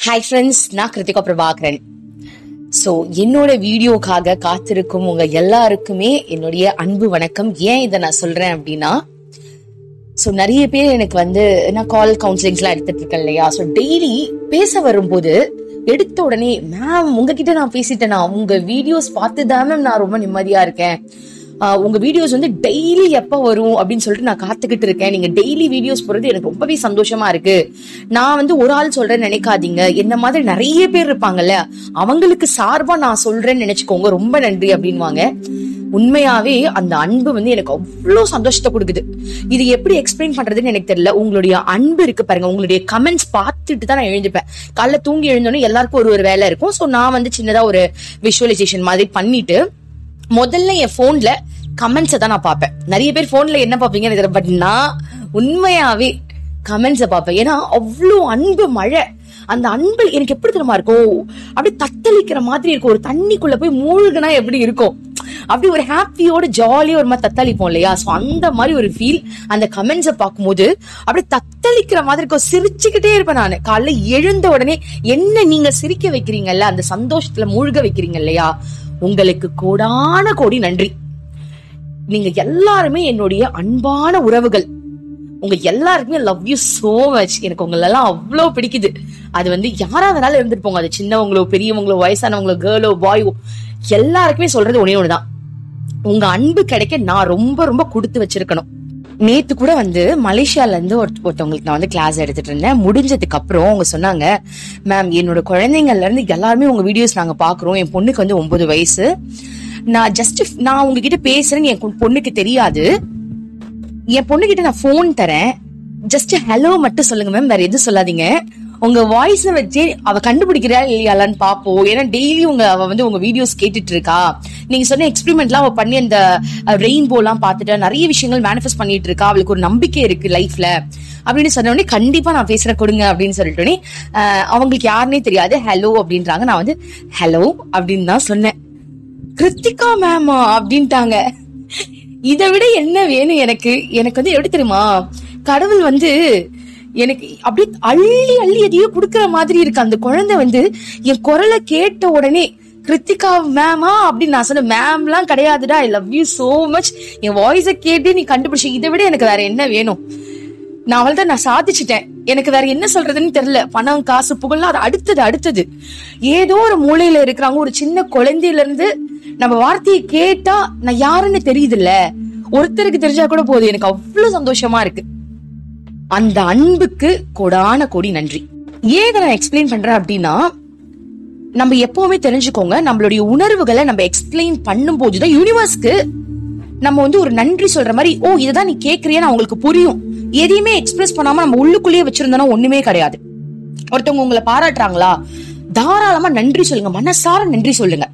Hi friends நான் Kiruthika Prabhakaran so என்னோட வீடியோக்காக காத்திருக்கும் உங்க எல்லாருக்குமே என்னுடைய அன்பு வணக்கம் ஏன் இதை நான் சொல்றேன் அப்படின்னா ஸோ நிறைய பேர் எனக்கு வந்து நான் கால் கவுன்சிலிங்ஸ்லாம் எடுத்துட்டு இருக்கேன் இல்லையா ஸோ டெய்லி பேச வரும்போது எடுத்த உடனே மேம் உங்ககிட்ட நான் பேசிட்டேனா உங்க வீடியோஸ் பார்த்து தான் மேம் நான் ரொம்ப நிம்மதியா இருக்கேன் ஆஹ் உங்க வீடியோஸ் வந்து டெய்லி எப்ப வரும் அப்படின்னு சொல்லிட்டு நான் காத்துக்கிட்டு இருக்கேன் நீங்க டெய்லி வீடியோஸ் போறது எனக்கு ரொம்பவே சந்தோஷமா இருக்கு நான் வந்து ஒரு ஆள் சொல்றேன்னு நினைக்காதீங்க என்ன மாதிரி நிறைய பேர் இருப்பாங்கல்ல அவங்களுக்கு சார்பா நான் சொல்றேன்னு நினைச்சுக்கோங்க ரொம்ப நன்றி அப்படின்வாங்க உண்மையாவே அந்த அன்பு வந்து எனக்கு அவ்வளவு சந்தோஷத்தை கொடுக்குது இது எப்படி எக்ஸ்பிளைன் பண்றதுன்னு எனக்கு தெரியல உங்களுடைய அன்பு இருக்கு பாருங்க உங்களுடைய கமெண்ட்ஸ் பார்த்துட்டு தான் நான் எழுந்துப்பேன் காலைல தூங்கி எழுந்தோன்னே எல்லாருக்கும் ஒரு ஒரு வேலை இருக்கும் சோ நான் வந்து சின்னதா ஒரு விஷுவலைசேஷன் மாதிரி பண்ணிட்டு முதல்ல என் போன்ல கமெண்ட்ஸை தான் நான் பார்ப்பேன் நிறைய பேர் போன்ல என்ன பார்ப்பீங்கன்னு தெரியல பட் நான் உண்மையாவே கமெண்ட்ஸை பார்ப்பேன் ஏன்னா அவ்வளோ அன்பு மழை அந்த அன்பு எனக்கு எப்படி தெரியுமா இருக்கும் அப்படியே தத்தளிக்கிற மாதிரி இருக்கும் ஒரு தண்ணிக்குள்ள போய் மூழ்கினா எப்படி இருக்கும் அப்படி ஒரு ஹாப்பியோட ஜாலியா ஒரு மாதிரி தத்தளிப்போம் இல்லையா சோ அந்த மாதிரி ஒரு ஃபீல் அந்த கமெண்ட்ஸை பார்க்கும்போது அப்படியே தத்தளிக்கிற மாதிரி இருக்கும் சிரிச்சுக்கிட்டே இருப்பேன் நான் காலைல எழுந்த உடனே என்ன நீங்க சிரிக்க வைக்கிறீங்கல்ல அந்த சந்தோஷத்துல மூழ்க வைக்கிறீங்க இல்லையா உங்களுக்கு கோடான கோடி நன்றி நீங்க எல்லாருமே என்னுடைய அன்பான உறவுகள் உங்க எல்லாருக்குமே லவ் யூ சோ மச் எனக்கு உங்களெல்லாம் அவ்வளோ பிடிக்குது அது வந்து யாரா வேணாலும் இருந்துட்டு போங்க அது சின்னவங்களோ பெரியவங்களோ வயசானவங்களோ கேர்ளோ பாயோ எல்லாருக்குமே சொல்றது ஒன்னே ஒண்ணுதான் உங்க அன்பு கிடைக்க நான் ரொம்ப ரொம்ப கொடுத்து வச்சிருக்கணும் நேத்து கூட வந்து மலேசியால இருந்து ஒரு ஒருத்தவங்களுக்கு நான் வந்து கிளாஸ் எடுத்துட்டு இருந்தேன் முடிஞ்சதுக்கு அப்புறம் அவங்க சொன்னாங்க மேம் என்னோட குழந்தைங்கள்ல இருந்து எல்லாருமே உங்க வீடியோஸ் நாங்க பாக்குறோம் என் பொண்ணுக்கு வந்து ஒன்பது வயசு நான் ஜஸ்ட் நான் உங்ககிட்ட பேசுறேன்னு என் பொ- பொண்ணுக்கு தெரியாது என் பொண்ணுகிட்ட நான் ஃபோன் தரேன் ஜஸ்ட் ஹலோ மட்டும் சொல்லுங்க மேம் வேற எதுவும் சொல்லாதீங்க உங்க வாய்ஸ் வச்சு அவ கண்டுபிடிக்கிறா இல்லையாலான்னு பாப்போம் ஏன்னா டெய்லி உங்க அவ வந்து உங்க வீடியோஸ் கேட்டுட்டு இருக்கா நீங்க சொன்ன எக்ஸ்பெரிமெண்ட்லாம் அவ பண்ணி அந்த ரெயின்போ எல்லாம் பார்த்துட்டு நிறைய விஷயங்கள் மேனிஃபெஸ்ட் பண்ணிட்டு இருக்கா அவளுக்கு ஒரு நம்பிக்கை இருக்கு லைஃப்ல அப்படின்னு சொன்ன உடனே கண்டிப்பா நான் பேசுறேன் கொடுங்க அப்படின்னு சொல்லிட்டோன்னே அஹ், அவங்களுக்கு யாருன்னே தெரியாது ஹலோ அப்படின்றாங்க நான் வந்து ஹலோ அப்படின்னு தான் சொன்னேன் கிருத்திகா மேமா அப்படின்ட்டாங்க இதை விட என்ன வேணும் எனக்கு எனக்கு வந்து எப்படி தெரியுமா கடவுள் வந்து எனக்கு அப்படியே அள்ளி அள்ளி எதையோ குடுக்கற மாதிரி இருக்கு அந்த குழந்தை வந்து என் குரலை கேட்ட உடனே கிருத்திகா மேமா அப்படின்னு நான் சொன்னேன் மேம்லாம் கிடையாதுடா I love you so much என் வாய்ஸை கேட்டு நீ கண்டுபிடிச்ச இதை விட எனக்கு வேற என்ன வேணும் நான் அவள்தான் நான் சாதிச்சுட்டேன் எனக்கு வேற என்ன சொல்றதுன்னு தெரியல பணம் காசு புகழ்லாம் அது அடுத்தது அடுத்தது ஏதோ ஒரு மூலையில இருக்கிறாங்க ஒரு சின்ன குழந்தையில இருந்து நம்ம வார்த்தையை கேட்டா நான் யாருன்னு தெரியுதுல்ல ஒருத்தருக்கு தெரிஞ்சா கூட போதும் எனக்கு அவ்வளவு சந்தோஷமா இருக்கு அந்த அன்புக்கு கொடான கொடி நன்றி ஏன் இதை நான் எக்ஸ்பிளைன் பண்றேன் அப்படின்னா நம்ம எப்பவுமே தெரிஞ்சுக்கோங்க நம்மளுடைய உணர்வுகளை நம்ம எக்ஸ்பிளைன் பண்ணும்போதுதான் யூனிவர்ஸ்க்கு நம்ம வந்து ஒரு நன்றி சொல்ற மாதிரி ஓ இதுதான் நீ கேக்குறியன்னு அவங்களுக்கு புரியும் எதையுமே எக்ஸ்பிரஸ் பண்ணாம நம்ம உள்ளுக்குள்ளேயே வச்சிருந்தோம்னா ஒண்ணுமே கிடையாது ஒருத்தவங்க உங்களை பாராட்டுறாங்களா தாராளமா நன்றி சொல்லுங்க மனசார நன்றி சொல்லுங்க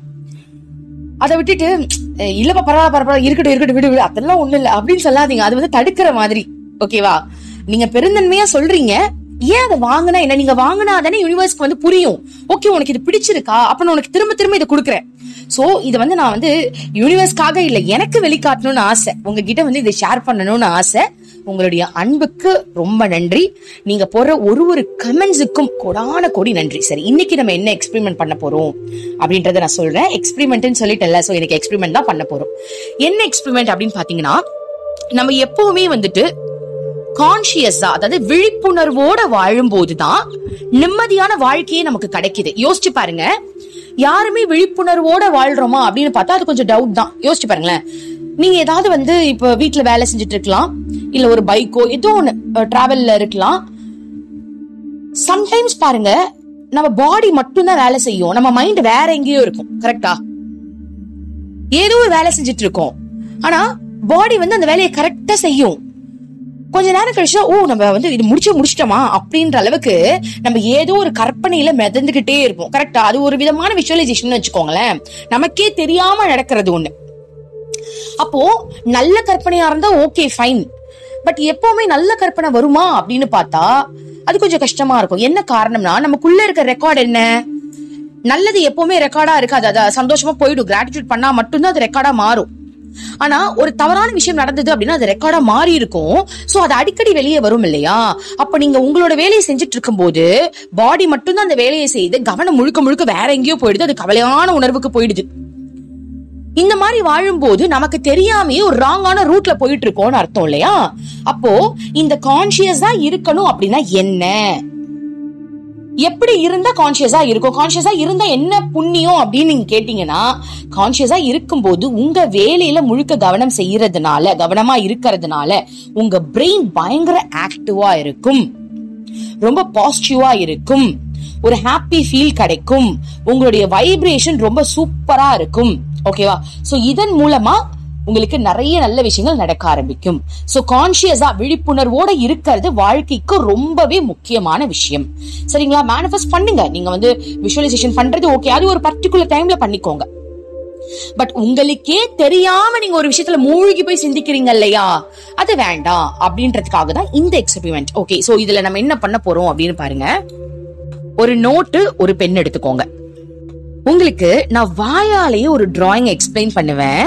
அதை விட்டுட்டு "அஹ் இல்லப்பா பரவாயில்ல பரவாயில்ல இருக்கட்டும் இருக்கட்டும் விடு விடு அதெல்லாம் ஒண்ணு இல்ல அப்படின்னு சொல்லாதீங்க அது வந்து தடுக்கிற மாதிரி ஓகேவா நீங்க பெருந்தன்மையா சொல்றீங்க ஏன் அதை வாங்கினா என்ன நீங்க வாங்கினா தானே யூனிவர்ஸ்க்கு வந்து புரியும் ஓகே உனக்கு இது பிடிச்சிருக்கா அப்ப நான் உனக்கு திரும்ப திரும்ப இதை கொடுக்குறேன் சோ இது வந்து நான் வந்து யூனிவர்ஸ்க்காக இல்ல எனக்கு வெளிக்காட்டணும்னு ஆசை உங்ககிட்ட வந்து இதை ஷேர் பண்ணணும்னு ஆசை உங்களுடைய அன்புக்கு ரொம்ப நன்றி நீங்க போடுற ஒரு ஒரு கமெண்ட்ஸுக்கும் கொடான கொடி நன்றி சரி இன்னைக்கு நம்ம என்ன எக்ஸ்பெரிமெண்ட் பண்ண போறோம் அப்படின்றத நான் சொல்றேன் எக்ஸ்பெரிமெண்ட்னு சொல்லிட்டேன்ல சோ எனக்கு எக்ஸ்பெரிமெண்ட் தான் பண்ண போறோம் என்ன எக்ஸ்பெரிமெண்ட் அப்படின்னு பாத்தீங்கன்னா நம்ம எப்பவுமே வந்துட்டு கான்சியஸா அதாவது விழிப்புணர்வோட வாழும்போதுதான் நிம்மதியான வாழ்க்கையே நமக்கு கிடைக்குது யோசிச்சு பாருங்க யாருமே விழிப்புணர்வோட வாழ்றோமா அப்படின்னு பார்த்தா அது கொஞ்சம் டவுட் தான் யோசிச்சு பாருங்களேன் நீங்க ஏதாவது வந்து இப்ப வீட்ல வேலை செஞ்சுட்டு இருக்கலாம் இல்ல ஒரு பைக்கோ ஏதோ ஒண்ணு டிராவல்ல இருக்கலாம் சம்டைம்ஸ் பாருங்க நம்ம பாடி மட்டும்தான் வேலை செய்யும் நம்ம மைண்ட் வேற எங்கேயோ இருக்கும் கரெக்டா ஏதோ ஒரு வேலை செஞ்சுட்டு இருக்கோம் ஆனா பாடி வந்து அந்த வேலையை கரெக்டா செய்யும் கொஞ்ச நேரம் கழிச்சா ஓ நம்ம வந்து இது முடிச்சு முடிச்சிட்டோமா அப்படின்ற அளவுக்கு நம்ம ஏதோ ஒரு கற்பனையில மிதந்துகிட்டே இருப்போம் கரெக்டா அது ஒரு விதமான விஷுவலைசேஷன் வச்சுக்கோங்களேன் நமக்கே தெரியாம நடக்கிறது ஒண்ணு அப்போ நல்ல கற்பனையா இருந்தா ஓகே ஃபைன் பட் எப்பவுமே நல்ல கற்பனை வருமா அப்படின்னு பார்த்தா அது கொஞ்சம் கஷ்டமா இருக்கும் என்ன காரணம்னா நமக்குள்ள இருக்க ரெக்கார்ட் என்ன நல்லது எப்பவுமே ரெக்கார்டா இருக்காது அது சந்தோஷமா போயிடும் கிராட்டிடியூட் பண்ணா மட்டும்தான் அது ரெக்கார்டா மாறும் ஆனா ஒரு தவறான விஷயம் நடந்தது அப்படின்னா அது ரெக்கார்டா மாறி இருக்கும் சோ அது அடிக்கடி வெளியே வரும் இல்லையா அப்ப நீங்க உங்களோட வேலையை செஞ்சுட்டு இருக்கும்போது பாடி மட்டும்தான் அந்த வேலையை செய்து கவனம் முழுக்க முழுக்க வேற எங்கேயோ போயிடுது அது கவலையான உணர்வுக்கு போயிடுது இந்த மாதிரி வாழும்போது நமக்கு தெரியாமயே ஒரு ராங்கான ரூட்ல போயிட்டு இருக்கோம்னு அர்த்தம் இல்லையா அப்போ இந்த கான்சியஸா இருக்கணும் அப்படின்னா என்ன எப்படி இருந்தா கான்சியஸா இருக்கும் கான்சியஸா இருந்தா என்ன புண்ணியம் அப்படின்னு நீங்க கேட்டீங்கன்னா கான்சியஸா இருக்கும்போது உங்க வேலையில முழுக்க கவனம் செய்யறதுனால கவனமா இருக்கிறதுனால உங்க பிரெயின் பயங்கர ஆக்டிவா இருக்கும் ரொம்ப பாசிட்டிவா இருக்கும் ஒரு ஹாப்பி ஃபீல் கிடைக்கும் உங்களுடைய வைப்ரேஷன் ரொம்ப சூப்பரா இருக்கும் ஓகேவா சோ இதன் மூலமா உங்களுக்கு நிறைய நல்ல விஷயங்கள் நடக்க ஆரம்பிக்கும் சோ கான்சியஸா விழிப்புணர்வோட இருக்கிறது வாழ்க்கைக்கு ரொம்பவே முக்கியமான விஷயம் சரிங்களா மேனிஃபெஸ்ட் பண்ணுங்க நீங்க வந்து விஷுவலைசேஷன் பண்றது ஓகே அது ஒரு பர்டிகுலர் டைம்ல பண்ணிக்கோங்க பட் உங்களுக்கே தெரியாம நீங்க ஒரு விஷயத்துல மூழ்கி போய் சிந்திக்கிறீங்க இல்லையா அது வேண்டாம் அப்படின்றதுக்காக தான் இந்த எக்ஸ்பெரிமெண்ட் ஓகே சோ இதுல நம்ம என்ன பண்ண போறோம் அப்படின்னு பாருங்க ஒரு நோட்டு ஒரு பென் எடுத்துக்கோங்க உங்களுக்கு நான் வாயாலேயே ஒரு டிராயிங் எக்ஸ்பிளைன் பண்ணுவேன்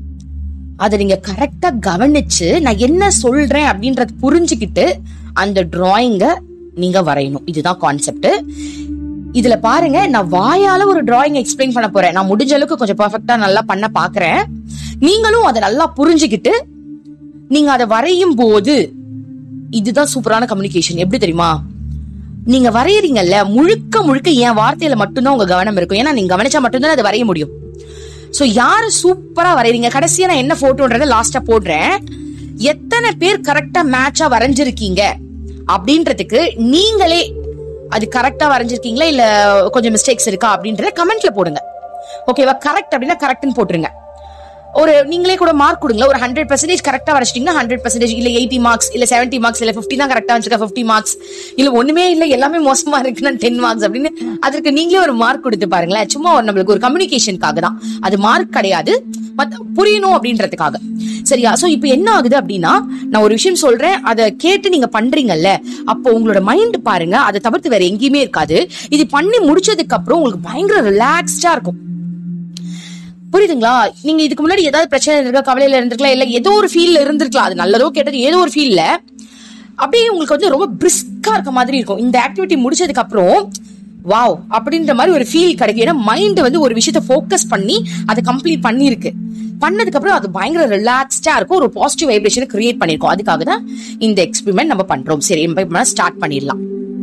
அதை நீங்க கரெக்டா கவனிச்சு நான் என்ன சொல்றேன் அப்படின்றத புரிஞ்சுக்கிட்டு அந்த டிராயிங்க நீங்க வரையணும் இதுதான் கான்செப்ட் இதுல பாருங்க நான் வாயால ஒரு டிராயிங் எக்ஸ்பிளைன் பண்ண போறேன் நான் முடிஞ்ச அளவுக்கு கொஞ்சம் பெர்ஃபெக்ட்டா நல்லா பண்ண பாக்குறேன் நீங்களும் அதை நல்லா புரிஞ்சுக்கிட்டு நீங்க அதை வரையும் போது இதுதான் சூப்பரான கம்யூனிகேஷன் எப்படி தெரியுமா நீங்க வரையறீங்கல்ல முழுக்க முழுக்க என் வார்த்தையில மட்டும்தான் உங்க கவனம் இருக்கும் ஏன்னா நீங்க கவனிச்சா மட்டும்தான் அதை வரைய முடியும் சோ யாரு சூப்பரா வரையறீங்க கடைசியா நான் என்ன போட்டோன்றத லாஸ்டா போடுறேன் எத்தனை பேர் கரெக்டா மேட்சா வரைஞ்சிருக்கீங்க அப்படின்றதுக்கு நீங்களே அது கரெக்டா வரைஞ்சிருக்கீங்களா இல்ல கொஞ்சம் மிஸ்டேக்ஸ் இருக்கா அப்படின்றத கமெண்ட்ல போடுங்க ஓகேவா கரெக்ட் அப்படின்னா கரெக்ட்னு போட்டுருங்க ஒரு நீங்களே கூட மார்க் கொடுங்க ஒரு ஹண்ட்ரட் பர்சன்டேஜ் கரெக்டா வரைச்சிட்டீங்கன்னா ஹண்ட்ரட் பர்சன்டேஜ் இல்ல எயிட்டி மார்க்ஸ் இல்ல செவன்டி மார்க்ஸ் இல்ல ஃபிஃப்டி தான் கரெக்டா வச்சிருக்க ஃபிஃப்டி மார்க்ஸ் இல்ல ஒண்ணுமே இல்ல எல்லாமே மோசமா இருக்குன்னா டென் மார்க்ஸ் அப்படின்னு அதற்கு நீங்களே ஒரு மார்க் கொடுத்து பாருங்களேன் சும்மா ஒரு நம்மளுக்கு ஒரு கம்யூனிகேஷனுக்காக தான் அது மார்க் கிடையாது மத்த புரியணும் அப்படின்றதுக்காக சரியா சோ இப்போ என்ன ஆகுது அப்படின்னா நான் ஒரு விஷயம் சொல்றேன் அதை கேட்டு நீங்க பண்றீங்கல்ல அப்போ உங்களோட மைண்ட் பாருங்க அதை தவிர்த்து வேற எங்கேயுமே இருக்காது இது பண்ணி முடிச்சதுக்கு அப்புறம் உங்களுக்கு பயங்கர ரிலாக்ஸ்டா இருக்கும் புரியுதுங்களா நீங்க இதுக்கு முன்னாடி ஏதாவது பிரச்சனை இருக்கா கவலையில இருந்திருக்கலாம் இல்ல ஏதோ ஒரு ஃபீல்ல இருந்திருக்கலாம் அது நல்லதோ கேட்டது ஏதோ ஒரு ஃபீல்ல அப்படியே உங்களுக்கு வந்து ரொம்ப பிரிஸ்கா இருக்க மாதிரி இருக்கும் இந்த ஆக்டிவிட்டி முடிச்சதுக்கு அப்புறம் வாவ் அப்படின்ற மாதிரி ஒரு ஃபீல் கிடைக்கும் ஏன்னா மைண்ட் வந்து ஒரு விஷயத்த ஃபோக்கஸ் பண்ணி அதை கம்ப்ளீட் பண்ணிருக்கு பண்ணதுக்கு அப்புறம் அது பயங்கர ரிலாக்ஸ்டா இருக்கும் ஒரு பாசிட்டிவ் வைப்ரேஷனை கிரியேட் பண்ணிருக்கோம் அதுக்காக தான் இந்த எக்ஸ்பெரிமெண்ட் நம்ம பண்றோம் சரி நம்ம ஸ்டார்ட் பண்ணிடலாம்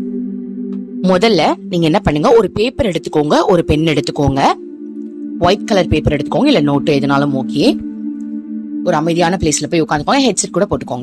முதல்ல நீங்க என்ன பண்ணுங்க ஒரு பேப்பர் எடுத்துக்கோங்க ஒரு பென் எடுத்துக்கோங்க ஒயிட் கலர் பேப்பர் எடுத்துக்கோங்க இல்ல நோட்டு எதுனாலும் ஓகே ஒரு அமைதியான பிளேஸ்ல போய் உட்காந்துக்கோங்க ஹெட்செட் கூட போட்டுக்கோங்க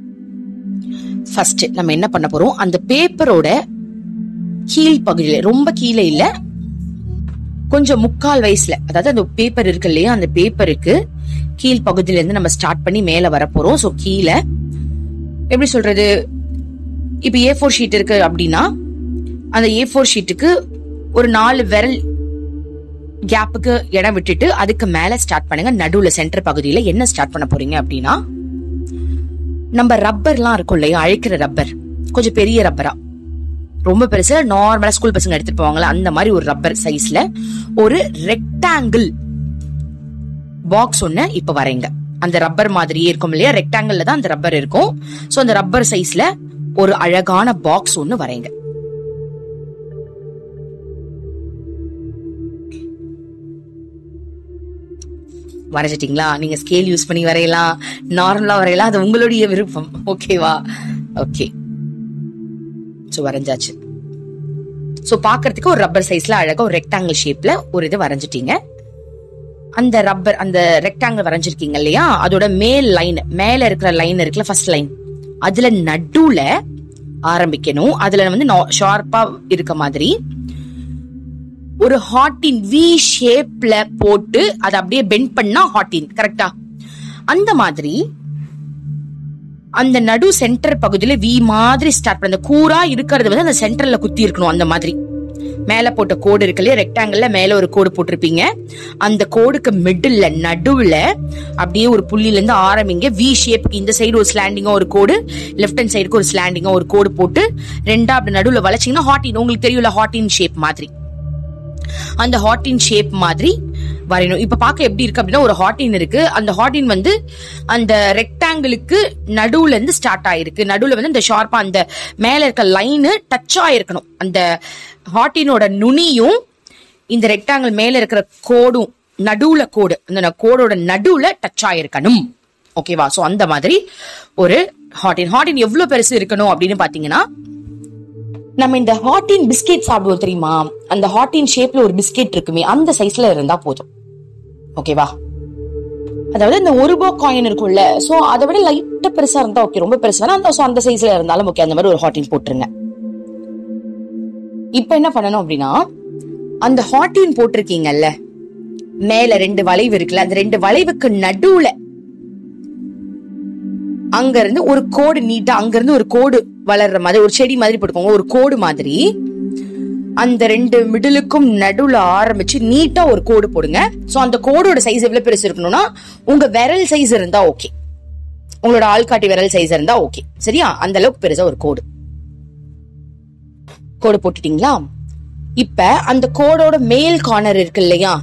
ஃபர்ஸ்ட் நம்ம என்ன பண்ண போறோம் அந்த பேப்பரோட கீழ் பகுதியில ரொம்ப கீழே இல்ல கொஞ்சம் முக்கால் வயசுல அதாவது அந்த பேப்பர் இருக்கு இல்லையா அந்த பேப்பருக்கு கீழ் பகுதியில இருந்து நம்ம ஸ்டார்ட் பண்ணி மேல வர போறோம் சோ கீழே எப்படி சொல்றது இப்ப ஏ ஃபோர் ஷீட் இருக்கு அப்படின்னா அந்த ஏ ஃபோர் ஷீட்டுக்கு ஒரு நாலு விரல் கேப்புக்கு இடம் விட்டுட்டு அதுக்கு மேல ஸ்டார்ட் பண்ணுங்க நடுவுல சென்டர் பகுதியில என்ன ஸ்டார்ட் பண்ண போறீங்க அப்படின்னா நம்ம ரப்பர்லாம் இருக்கும் இல்லையா அழைக்கிற ரப்பர் கொஞ்சம் பெரிய ரப்பரா ரொம்ப பெருசா நார்மலா ஸ்கூல் பசங்க எடுத்துட்டு போவாங்களா அந்த மாதிரி ஒரு ரப்பர் சைஸ்ல ஒரு ரெக்டாங்கிள் பாக்ஸ் ஒண்ணு இப்ப வரைங்க அந்த ரப்பர் மாதிரியே இருக்கும் இல்லையா ரெக்டாங்கிள்ல தான் அந்த ரப்பர் இருக்கும் சோ அந்த ரப்பர் சைஸ்ல ஒரு அழகான பாக்ஸ் ஒண்ணு வரைங்க வரைஞ்சிட்டீங்களா நீங்க ஸ்கேல் யூஸ் பண்ணி வரையலாம் நார்மலா வரையலாம் அது உங்களுடைய விருப்பம் ஓகேவா ஓகே சோ வரைஞ்சாச்சு சோ பாக்குறதுக்கு ஒரு ரப்பர் சைஸ்ல அழகா ஒரு ரெக்டாங்கிள் ஷேப்ல ஒரு இது வரைஞ்சிட்டீங்க அந்த ரப்பர் அந்த ரெக்டாங்கிள் வரைஞ்சிருக்கீங்க இல்லையா அதோட மேல் லைன் மேல இருக்கிற லைன் இருக்குல்ல ஃபர்ஸ்ட் லைன் அதுல நடுவுல ஆரம்பிக்கணும் அதுல வந்து ஷார்ப்பா இருக்க மாதிரி ஒரு ஹாட்டின் வி ஷேப்ல போட்டு அதை அப்படியே பெண்ட் பண்ணா ஹாட்டின் கரெக்டா அந்த மாதிரி அந்த நடு சென்டர் பகுதியில வி மாதிரி ஸ்டார்ட் பண்ண அந்த கூரா இருக்கிறது வந்து அந்த சென்டர்ல குத்தி இருக்கணும் அந்த மாதிரி மேல போட்ட கோடு இருக்கு இல்லையா ரெக்டாங்கிள்ல மேல ஒரு கோடு போட்டிருப்பீங்க அந்த கோடுக்கு மிடில்ல நடுவுல அப்படியே ஒரு புள்ளில இருந்து ஆரம்பிங்க வி ஷேப்புக்கு இந்த சைடு ஒரு ஸ்லாண்டிங்கா ஒரு கோடு லெஃப்ட் ஹேண்ட் சைடுக்கு ஒரு ஸ்லாண்டிங்கா ஒரு கோடு போட்டு ரெண்டா அப்படி நடுவுல வளைச்சீங்கன்னா ஹாட்டின் உங்களுக்கு தெரியும்ல ஹாட்டின் ஷேப் மாதிரி அந்த ஹாட்டின் ஷேப் மாதிரி வரையணும் இப்ப பார்க்க எப்படி இருக்கு அப்படின்னா ஒரு ஹாட்டின் இருக்கு அந்த ஹாட்டின் வந்து அந்த ரெக்டாங்கிளுக்கு நடுவுல இருந்து ஸ்டார்ட் ஆயிருக்கு நடுவுல வந்து இந்த ஷார்ப்பா அந்த மேல இருக்க லைனு டச் ஆயிருக்கணும் அந்த ஹாட்டினோட நுனியும் இந்த ரெக்டாங்கிள் மேல இருக்கிற கோடும் நடுவுல கோடு அந்த கோடோட நடுவுல டச் ஆயிருக்கணும் ஓகேவா சோ அந்த மாதிரி ஒரு ஹாட்டின் ஹாட்டின் எவ்வளவு பெருசு இருக்கணும் அப்படின்னு பாத்தீங்கன்னா நம்ம இந்த ஹாட்டின் பிஸ்கெட் சாப்பிடுவோம் தெரியுமா அந்த ஹாட்டின் ஷேப்ல ஒரு பிஸ்கெட் இருக்குமே அந்த சைஸ்ல இருந்தா போதும் ஓகேவா அதாவது இந்த ஒரு ரூபா காயின் இருக்கும்ல சோ அதை விட லைட்டா பெருசா இருந்தா ஓகே ரொம்ப பெருசா வேணா அந்த so அந்த சைஸ்ல இருந்தாலும் ஓகே அந்த மாதிரி ஒரு ஹாட்டின் போட்டுருங்க இப்ப என்ன பண்ணணும் அப்படின்னா அந்த ஹாட்டின் போட்டிருக்கீங்கல்ல மேல ரெண்டு வளைவு இருக்குல்ல அந்த ரெண்டு வளைவுக்கு நடுவுல அங்க இருந்து ஒரு கோடு நீட்டா அங்க இருந்து ஒரு கோடு வளர்ற மாதிரி ஒரு செடி மாதிரி போட்டுக்கோங்க ஒரு கோடு மாதிரி அந்த ரெண்டு மிடிலுக்கும் நடுவுல ஆரம்பிச்சு நீட்டா ஒரு கோடு போடுங்க சோ அந்த கோடோட சைஸ் எவ்வளவு பெருசு இருக்கணும்னா உங்க விரல் சைஸ் இருந்தா ஓகே உங்களோட ஆள்காட்டி விரல் சைஸ் இருந்தா ஓகே சரியா அந்த அளவுக்கு பெருசா ஒரு கோடு கோடு போட்டுட்டீங்களா இப்ப அந்த கோடோட மேல் கார்னர் இருக்கு இல்லையா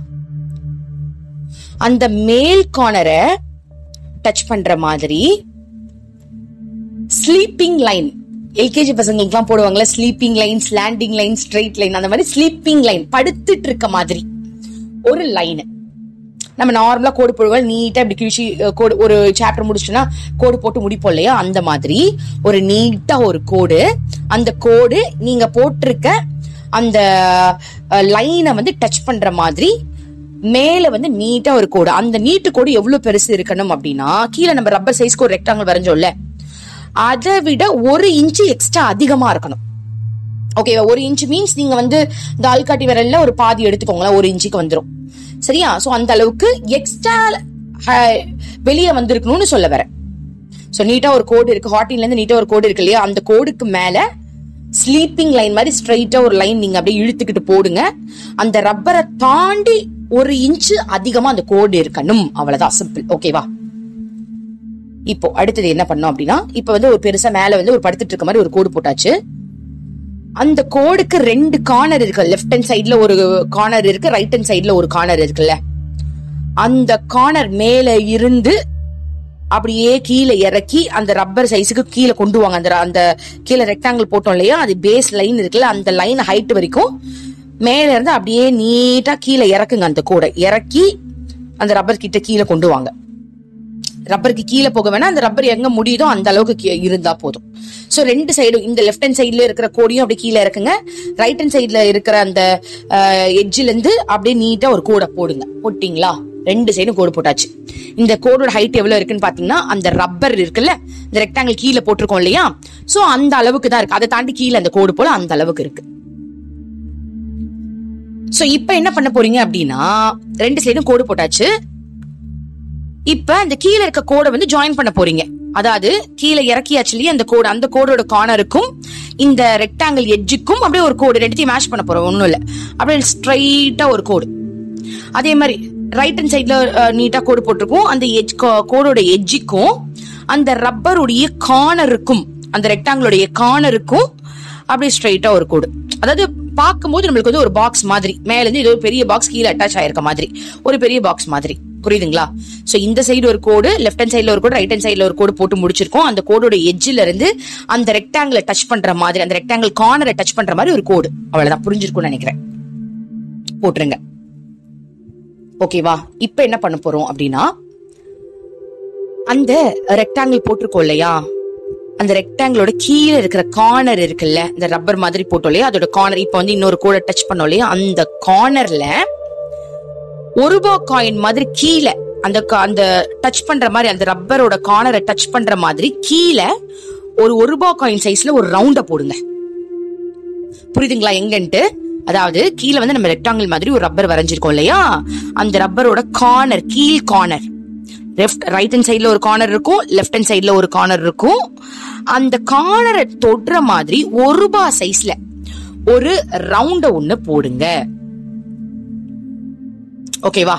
அந்த மேல் கார்னரை டச் பண்ற மாதிரி ஸ்லீப்பிங் லைன் எல்கேஜி பசங்களுக்குலாம் போடுவாங்கல்ல sleeping line slanting line straight line அந்த மாதிரி ஸ்லீப்பிங் லைன் படுத்துட்டு இருக்க மாதிரி ஒரு லைன் நம்ம நார்மலா கோடு போடுவோம் நீட்டா இப்படி கிழிச்சு அஹ், கோடு ஒரு சாப்டர் முடிச்சுன்னா கோடு போட்டு முடிப்போம் இல்லையா அந்த மாதிரி ஒரு நீட்டா ஒரு கோடு அந்த கோடு நீங்க போட்டிருக்க அந்த லைனை வந்து டச் பண்ற மாதிரி மேல வந்து நீட்டா ஒரு கோடு அந்த நீட்டு கோடு எவ்வளவு பெருசு இருக்கணும் அப்படின்னா கீழே நம்ம ரப்பர் சைஸ்க்கு ஒரு ரெக்டாங்கிள் வரைஞ்சோம்ல அதை விட ஒரு இன்ச்சு எக்ஸ்ட்ரா அதிகமா இருக்கணும் ஓகேவா ஒரு இன்ச் மீன்ஸ் நீங்க வந்து இந்த ஆள்காட்டி விரல்ல ஒரு பாதி எடுத்துக்கோங்களேன் ஒரு இன்ச்சுக்கு வந்துரும் சரியா சோ அந்த அளவுக்கு எக்ஸ்ட்ரா வெளியே வந்திருக்கணும்னு சொல்ல வரேன் சோ நீட்டா ஒரு கோடு இருக்கு ஹாட்டின்ல இருந்து நீட்டா ஒரு கோடு இருக்கு இல்லையா அந்த கோடுக்கு மேல ஸ்லீப்பிங் லைன் மாதிரி ஸ்ட்ரைட்டா ஒரு லைன் நீங்க அப்படியே இழுத்துக்கிட்டு போடுங்க அந்த ரப்பரை தாண்டி ஒரு இன்ச்சு அதிகமா அந்த கோடு இருக்கணும் அவ்வளவுதான் சிம்பிள் ஓகேவா இப்போ அடுத்தது என்ன பண்ணோம் அப்படின்னா இப்ப வந்து ஒரு பெருசா மேல வந்து ஒரு படுத்துட்டு இருக்க மாதிரி ஒரு கோடு போட்டாச்சு அந்த கோடுக்கு ரெண்டு கார்னர் இருக்கு லெஃப்ட் ஹேண்ட் சைடுல ஒரு கார்னர் இருக்கு ரைட் ஹேண்ட் சைடுல ஒரு கார்னர் இருக்குல்ல அந்த கார்னர் மேல இருந்து அப்படியே கீழே இறக்கி அந்த ரப்பர் சைஸுக்கு கீழே கொண்டு வாங்க அந்த அந்த கீழே ரெக்டாங்கிள் போட்டோம் இல்லையா அது பேஸ் லைன் இருக்குல்ல அந்த லைன் ஹைட் வரைக்கும் மேல இருந்து அப்படியே நீட்டா கீழே இறக்குங்க அந்த கோடை இறக்கி அந்த ரப்பர் கிட்ட கீழே கொண்டு வாங்க ரப்பருக்கு கீழே போக வேணா அந்த ரப்பர் எங்க முடியுதோ அந்த அளவுக்கு கீ- இருந்தா போதும் சோ ரெண்டு சைடும் இந்த லெஃப்ட் ஹேண்ட் சைடுல இருக்கிற கோடியும் அப்படியே கீழே இறக்குங்க ரைட் ஹேண்ட் சைடுல இருக்கிற அந்த எட்ஜ்ல இருந்து அப்படியே நீட்டா ஒரு கோடை போடுங்க போட்டீங்களா ரெண்டு சைடும் கோடு போட்டாச்சு இந்த கோடோட ஹைட் எவ்வளவு இருக்குன்னு பாத்தீங்கன்னா அந்த ரப்பர் இருக்குல்ல இந்த ரெக்டாங்கிள் கீழே போட்டிருக்கோம் இல்லையா சோ அந்த அளவுக்கு தான் இருக்கு அதை தாண்டி கீழே அந்த கோடு போல அந்த அளவுக்கு இருக்கு சோ இப்ப என்ன பண்ண போறீங்க அப்படின்னா ரெண்டு சைடும் கோடு போட்டாச்சு இப்ப அந்த கீழே இருக்க கோடை வந்து ஜாயின் பண்ண போறீங்க அதாவது கீழே இறக்கியாச்சு இல்லையா அந்த கோடு அந்த கோடோட கார்னருக்கும் இந்த ரெக்டாங்கிள் எட்ஜுக்கும் அப்படியே ஒரு கோடு ரெண்டுத்தையும் மேட்ச் பண்ண போறோம் ஒண்ணும் இல்ல அப்படியே ஸ்ட்ரைட்டா ஒரு கோடு அதே மாதிரி ரைட் ஹேண்ட் சைட்ல நீட்டா கோடு போட்டிருக்கும் அந்த எட்ஜ் கோடோட எட்ஜுக்கும் அந்த ரப்பருடைய கார்னருக்கும் அந்த ரெக்டாங்கிளுடைய கார்னருக்கும் அப்படியே ஸ்ட்ரைட்டா ஒரு கோடு அதாவது பார்க்கும்போது நம்மளுக்கு வந்து ஒரு பாக்ஸ் மாதிரி மேல இருந்து இது ஒரு பெரிய பாக்ஸ் கீழே அட்டாச் ஆயிருக்க மாதிரி ஒரு பெரிய பாக்ஸ் மாதிரி புரியுதுங்களா சோ இந்த சைடு ஒரு கோடு லெஃப்ட் ஹேண்ட் சைடுல ஒரு கோடு ரைட் ஹேண்ட் சைடுல ஒரு கோடு போட்டு முடிச்சிருக்கோம் அந்த கோடோட எட்ஜ்ல இருந்து அந்த ரெக்டாங்கிள டச் பண்ற மாதிரி அந்த ரெக்டாங்கிள் கார்னரை டச் பண்ற மாதிரி ஒரு கோடு அவ்வளவுதான் புரிஞ்சிருக்கும்னு நினைக்கிறேன் போட்டுருங்க ஓகேவா இப்ப என்ன பண்ண போறோம் அப்படின்னா அந்த ரெக்டாங்கிள் போட்டிருக்கோம் இல்லையா அந்த ரெக்டாங்கிளோட கீழே இருக்கிற கார்னர் இருக்குல்ல இந்த ரப்பர் மாதிரி போட்டோம் இல்லையா அதோட கார்னர் இப்ப வந்து இன்னொரு கோடை டச் பண்ணோம் இல்லையா அந்த கார்னர்ல ஒரு ரூபா காயின் மாதிரி கீழே அந்த க- அந்த டச் பண்ற மாதிரி அந்த ரப்பரோட கார்னரை டச் பண்ற மாதிரி கீழே ஒரு ஒரு ரூபா காயின் சைஸ்ல ஒரு ரவுண்ட போடுங்க புரியுதுங்களா எங்கன்ட்டு அதாவது கீழே வந்து நம்ம ரெக்டாங்கிள் மாதிரி ஒரு ரப்பர் வரைஞ்சிருக்கோம் இல்லையா அந்த ரப்பரோட கார்னர் கீழ் கார்னர் லெஃப்ட் ரைட் ஹேண்ட் சைடுல ஒரு கார்னர் இருக்கும் லெஃப்ட் ஹேண்ட் சைடுல ஒரு கார்னர் இருக்கும் அந்த கார்னரை தொடுற மாதிரி ஒரு ரூபாய் சைஸ்ல ஒரு ரவுண்ட ஒண்ணு போடுங்க ஓகேவா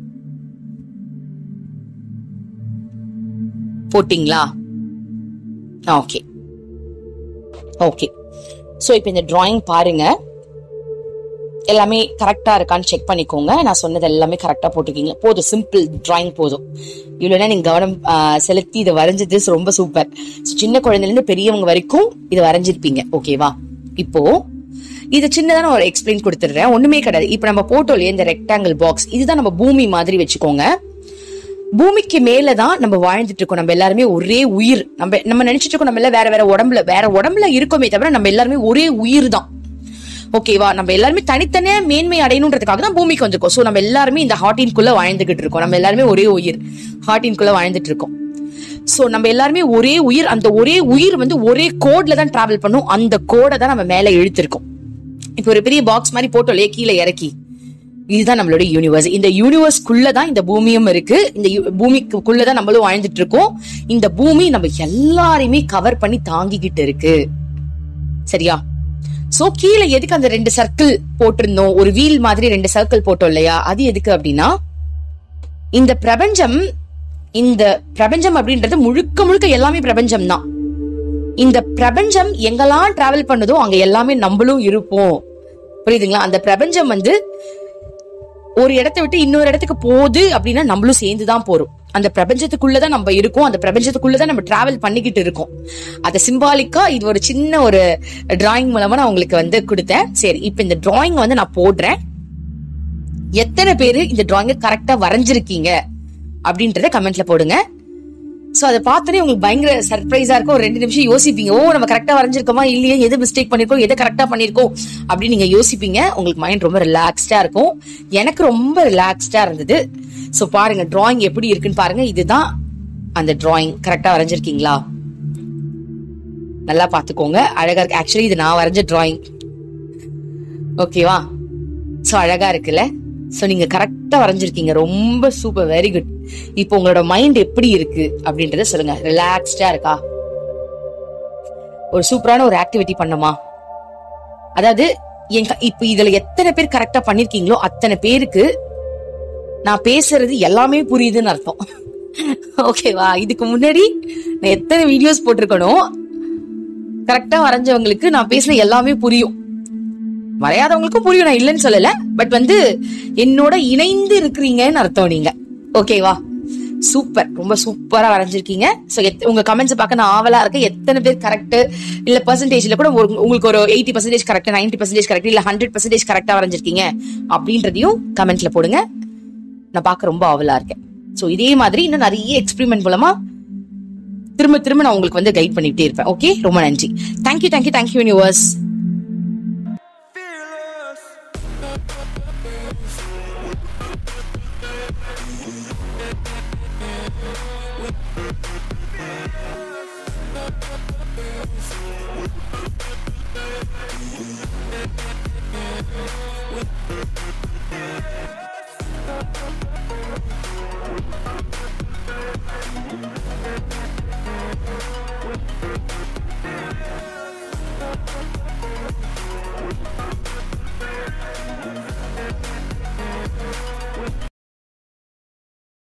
போட்டிங்களா ஓகே ஓகே சோ இப்போ இந்த டிராயிங் பாருங்க எல்லாமே கரெக்டா இருக்கான்னு செக் பண்ணிக்கோங்க நான் சொன்னது எல்லாமே கரெக்டா போட்டுக்கீங்க போதும் சிம்பிள் டிராயிங் போதும் இவ்வளவுனா நீங்க கவனம் ஆஹ், செலுத்தி இதை வரைஞ்சது ரொம்ப சூப்பர் சின்ன குழந்தைல இருந்து பெரியவங்க வரைக்கும் இதை வரைஞ்சிருப்பீங்க ஓகேவா இப்போ இது சின்னதா நான் ஒரு எக்ஸ்பிளைன் கொடுத்துடுறேன் ஒண்ணுமே கிடையாது இப்ப நம்ம போட்டோம் இல்லையா இந்த ரெக்டாங்கிள் பாக்ஸ் இதுதான் நம்ம பூமி மாதிரி வச்சுக்கோங்க பூமிக்கு மேலதான் நம்ம வாழ்ந்துட்டு இருக்கோம் நம்ம எல்லாருமே ஒரே உயிர் நம்ம நம்ம நினைச்சிட்டு இருக்கோம் நம்ம எல்லாம் வேற வேற உடம்புல வேற உடம்புல இருக்கோமே தவிர நம்ம எல்லாருமே ஒரே உயிர் தான் ஓகேவா நம்ம எல்லாருமே தனித்தனியா மேன்மை அடையணுன்றதுக்காக தான் பூமிக்கு வந்திருக்கோம் சோ நம்ம எல்லாருமே இந்த ஹார்டின்குள்ள வாழ்ந்துகிட்டு இருக்கோம் நம்ம எல்லாருமே ஒரே உயிர் ஹார்டின்குள்ள வாழ்ந்துட்டு இருக்கோம் சோ நம்ம எல்லாருமே ஒரே உயிர் அந்த ஒரே உயிர் வந்து ஒரே கோட்ல தான் டிராவல் பண்ணும் அந்த கோடை தான் நம்ம மேல இழுத்திருக்கோம் இப்போ ஒரு பெரிய பாக்ஸ் மாதிரி போட்டோலே கீழே இறக்கி இதுதான் நம்மளோட யூனிவர்ஸ் இந்த யூனிவர்ஸ்க்குள்ள தான் இந்த பூமியும் இருக்கு இந்த யூ- பூமிக்குள்ள தான் நம்மளும் வாழ்ந்துட்டு இருக்கோம் இந்த பூமி நம்ம எல்லாரையுமே கவர் பண்ணி தாங்கிக்கிட்டு இருக்கு சரியா சோ கீழே எதுக்கு அந்த ரெண்டு சர்க்கிள் போட்டிருந்தோம் ஒரு வீல் மாதிரி ரெண்டு சர்க்கிள் போட்டோம் இல்லையா அது எதுக்கு அப்படின்னா இந்த பிரபஞ்சம் இந்த பிரபஞ்சம் அப்படின்றது முழுக்க முழுக்க எல்லாமே பிரபஞ்சம் தான் இந்த பிரபஞ்சம் எங்கெல்லாம் டிராவல் பண்ணுதோ அங்க எல்லாமே நம்மளும் இருப்போம் புரியுதுங்களா அந்த பிரபஞ்சம் வந்து ஒரு இடத்தை விட்டு இன்னொரு இடத்துக்கு போகுது அப்படின்னா நம்மளும் சேர்ந்து தான் போறோம் அந்த பிரபஞ்சத்துக்குள்ளதான் நம்ம இருக்கோம் அந்த பிரபஞ்சத்துக்குள்ளதான் நம்ம டிராவல் பண்ணிக்கிட்டு இருக்கோம் அதை சிம்பாலிக்கா இது ஒரு சின்ன ஒரு டிராயிங் மூலமா நான் உங்களுக்கு வந்து கொடுத்தேன் சரி இப்ப இந்த டிராயிங் வந்து நான் போடுறேன் எத்தனை பேரு இந்த டிராயிங்க கரெக்டா வரைஞ்சிருக்கீங்க அப்படின்றத கமெண்ட்ல போடுங்க சோ அதை பார்த்தோன்னே உங்களுக்கு பயங்கர சர்ப்ரைஸா இருக்கும் ஒரு ரெண்டு நிமிஷம் யோசிப்பீங்க ஓ நம்ம கரெக்டா வரைஞ்சிருக்கோமா இல்லையே எது மிஸ்டேக் பண்ணிருக்கோம் எதை கரெக்டா பண்ணிருக்கோம் அப்படின்னு நீங்க யோசிப்பீங்க உங்களுக்கு மைண்ட் ரொம்ப ரிலாக்ஸ்டா இருக்கும் எனக்கு ரொம்ப ரிலாக்ஸ்டா இருந்தது சோ பாருங்க டிராயிங் எப்படி இருக்குன்னு பாருங்க இதுதான் அந்த டிராயிங் கரெக்டா வரைஞ்சிருக்கீங்களா நல்லா பாத்துக்கோங்க அழகா இருக்கு ஆக்சுவலி இது நான் வரைஞ்ச டிராயிங் ஓகேவா சோ அழகா இருக்குல்ல சோ நீங்க கரெக்டா வரைஞ்சிருக்கீங்க ரொம்ப சூப்பர் வெரி குட் இப்போ உங்களோட மைண்ட் எப்படி இருக்கு அப்படின்றத சொல்லுங்க ரிலாக்ஸ்டா இருக்கா ஒரு சூப்பரான ஒரு ஆக்டிவிட்டி பண்ணுமா அதாவது என் க- இப்ப இதுல எத்தனை பேர் கரெக்டா பண்ணிருக்கீங்களோ அத்தனை பேருக்கு நான் பேசுறது எல்லாமே புரியுதுன்னு அர்த்தம் ஓகேவா இதுக்கு முன்னாடி நான் எத்தனை வீடியோஸ் போட்டிருக்கணும் கரெக்டா வரைஞ்சவங்களுக்கு நான் பேசின எல்லாமே புரியும் வரையாதவங்களுக்கும் புரியும் நான் இல்லைன்னு சொல்லல பட் வந்து என்னோட இணைந்து இருக்கிறீங்கன்னு அர்த்தம் நீங்க ஓகேவா சூப்பர் ரொம்ப சூப்பரா வரைஞ்சிருக்கீங்க சோ உங்க கமெண்ட்ஸ் பார்க்க நான் ஆவலா இருக்கேன் எத்தனை பேர் கரெக்ட் இல்ல பெர்சன்டேஜ்ல கூட ஒரு- உங்களுக்கு ஒரு eighty percentage correct ninety percentage correct இல்ல ஹண்ட்ரட் பர்சன்டேஜ் கரெக்டா வரைஞ்சிருக்கீங்க அப்படின்றதையும் கமெண்ட்ல போடுங்க நான் பார்க்க ரொம்ப ஆவலா இருக்கேன் சோ இதே மாதிரி இன்னும் நிறைய எக்ஸ்பெரிமெண்ட் மூலமா திரும்ப திரும்ப நான் உங்களுக்கு வந்து கைட் பண்ணிட்டே இருப்பேன் ஓகே ரொம்ப நன்றி thank you thank you thank you universe Fearless.